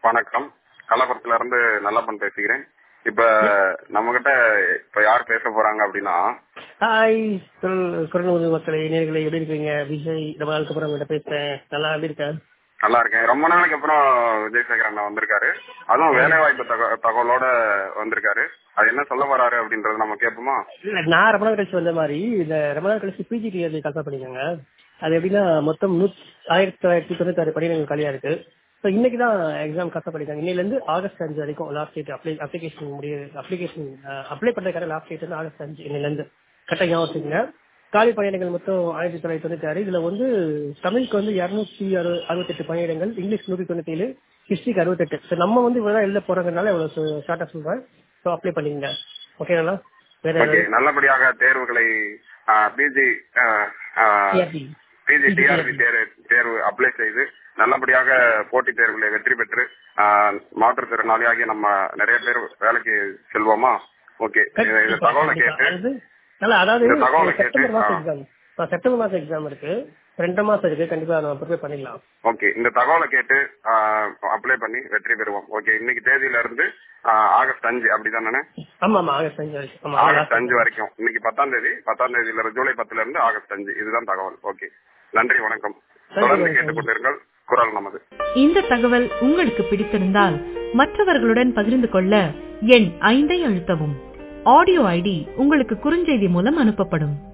வணக்கம் கள்ளக்குளத்துல இருந்து நல்லப்பன் பேசுகிறேன் இப்ப நம்ம கிட்ட இப்ப யார் பேச போறாங்க அப்படின்னா ஹாய் குரல் மக்களை நேர்களை எப்படி இருக்கீங்க விஜய் ரொம்ப நாளுக்கு அப்புறம் உங்கள்கிட்ட பேசுறேன் நல்லா எப்படி இருக்கேன் நல்லா இருக்கேன் ரொம்ப நாளைக்கு அப்புறம் விஜயசேகர் அண்ணா வந்திருக்காரு அதுவும் வேலை வாய்ப்பு தக- தகவலோட வந்திருக்காரு அது என்ன சொல்ல வராரு அப்படின்றத நம்ம கேட்போமா இல்ல நான் ரொம்ப நாள் கழிச்சு வந்த மாதிரி இந்த ரொம்ப நாள் கழிச்சு பிஜிடி அது கன்சல்ட் பண்ணிக்கோங்க அது எப்படின்னா மொத்தம் நூத் ஆயிரத்தி தொள்ளாயிரத்தி தொண்ணூத்தாறு பணியிடங்கள் காலியா இருக்கு ஸோ இன்னைக்கு தான் எக்ஸாம் கன்சல்ட் பண்ணிருக்காங்க இன்னையில இருந்து ஆகஸ்ட் அஞ்சு வரைக்கும் லாஸ்ட் டேட் அப்ளை அப்ளிகேஷன் முடிய அப்ளிகேஷன் அப்ளை பண்றதுக்கான லாஸ்ட் டேட் வந்து ஆகஸ்ட் அஞ்சு இன்னையில இருந்து கரெக்டாக ஞாபகம் வச்சுக்கோங்க காலி பணியிடங்கள் மொத்தம் ஆயிரத்தி தொள்ளாயிரத்தி தொண்ணூத்தி ஆறு இதுல வந்து தமிழுக்கு வந்து இருநூத்தி அறு அறுபத்தெட்டு பணியிடங்கள் இங்கிலீஷ் நூத்தி தொண்ணூத்தி ஏழு ஹிஸ்டரிக்கு அறுபத்தெட்டு ஸோ நம்ம வந்து இவ்வளவு எழுத போறதுனால இவ்வளவு ஷார்ட்டா சொல்றேன் ஸோ அப்ளை பண்ணிக்கங்க ஓகேங்களா வேற ஓகே நல்லபடியாக தேர்வுகளை பிஜி TRT. பிஜி டிஆர்பி தேர்வு அப்ளை செய்து நல்லபடியாக போட்டித் தேர்வுகளை வெற்றி பெற்று ஆஹ், மாற்றுத்திறனாளியாகி நம்ம நிறைய பேர் வேலைக்கு செல்வோமா ஓகே இந்த இந்த தகவலை கேட்டு அதாவது நல்லா அதாவது இந்த தகவலை கேட்டு, செப்டம்பர் மாசம் ஆ. எக்ஸாம் செப்டம்பர் மாசம் எக்ஸாம் இருக்கு ரெண்டு மாசம் இருக்கு கண்டிப்பா நம்ம ப்ரிப்பேர் பண்ணிடலாம் ஓகே இந்த தகவலை கேட்டு அப்ளை பண்ணி வெற்றி பெறுவோம் ஓகே இன்னைக்கு தேதியில இருந்து ஆஹ், ஆகஸ்ட் அஞ்சு அப்படிதானே ஆமா ஆமா ஆகஸ்ட் அஞ்சு வரைக்கும் ஆமா ஆகஸ்ட் அஞ்சு வரைக்கும் இன்னைக்கு பத்தாம் தேதி பத்தாம் தேதியில இருந்து ஜூலை பத்துல இருந்து ஆகஸ்ட் அஞ்சு இதுதான் தகவல் ஓகே நன்றி வணக்கம் தொடர்ந்து கேட்டுக்கொண்டிருங்கள் குரல் நமது இந்த தகவல் உங்களுக்கு பிடித்திருந்தால் மற்றவர்களுடன் பகிர்ந்து கொள்ள எண் ஐந்தை அழுத்தவும் ஆடியோ ஐடி உங்களுக்கு குறுஞ்செய்தி மூலம் அனுப்பப்படும்